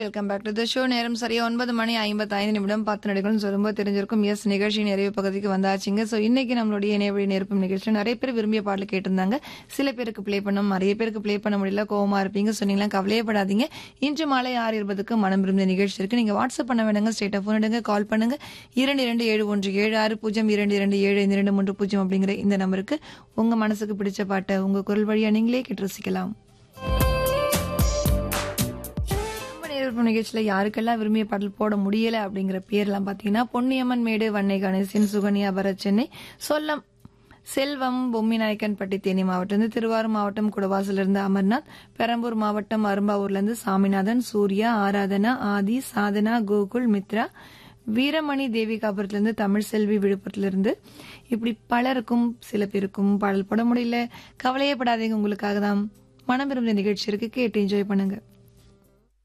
welcome back to the show நேரம் சரியா ஒன்பது மணி ஐம்பத்தி ஐந்து நிமிடம் பத்து நடிகள்னு சொல்லும்போது தெரிஞ்சிருக்கும் எஸ் நிகழ்ச்சி நிறைவு பகுதிக்கு வந்தாச்சுங்க ஸோ இன்னைக்கு நம்மளுடைய இணையவழி நெருப்பும் நிகழ்ச்சியில் நிறைய பேர் விரும்பிய பாடல் கேட்டிருந்தாங்க சில பேருக்கு ப்ளே பண்ணோம் நிறைய பேருக்கு ப்ளே பண்ண முடியல கோவமா இருப்பீங்க சொன்னீங்களா கவலையப்படாதீங்க இன்று மாலை ஆறு இருபதுக்கு மனம் விரும்பிய நிகழ்ச்சி இருக்கு நீங்க வாட்ஸ்அப் பண்ண வேணுங்க ஸ்டேட் ஃபோன் எடுங்க கால் பண்ணுங்க இரண்டு இரண்டு ஏழு ஒன்று ஏழு ஆறு பூஜ்ஜியம் இரண்டு இரண்டு ஏழு ஐந்து இரண்டு மூன்று பூஜ்ஜியம் அப்படிங்கிற இந்த நம்பருக்கு உங்க மனசுக்கு பிடிச்ச பாட்டை உங்க குரல் வழியா நீங்களே கேட்டு ரசிக்கலாம் நம்ம நேரில் நிகழ்ச்சியில் யாருக்கெல்லாம் விரும்பிய பாடல் போட முடியல அப்படிங்கிற பேர்லாம் பார்த்தீங்கன்னா பொன்னியம்மன் மேடு வன்னை கணேசன் சுகன்யா பரத் சென்னை சொல்லம் செல்வம் பொம்மிநாயக்கன்பட்டி தேனி மாவட்டம் திருவாரூர் மாவட்டம் குடவாசலிருந்து அமர்நாத் பெரம்பூர் மாவட்டம் அரும்பாவூர்லேருந்து சாமிநாதன் சூர்யா ஆராதனா ஆதி சாதனா கோகுல் மித்ரா வீரமணி தேவிகாபுரத்திலிருந்து தமிழ் செல்வி விழுப்புரத்திலிருந்து இப்படி பலருக்கும் சில பேருக்கும் பாடல் போட முடியல கவலையே படாதீங்க உங்களுக்காக தான் மனம் விரும்பிய நிகழ்ச்சி இருக்கு கேட்டு என்ஜாய் பண்ணுங்க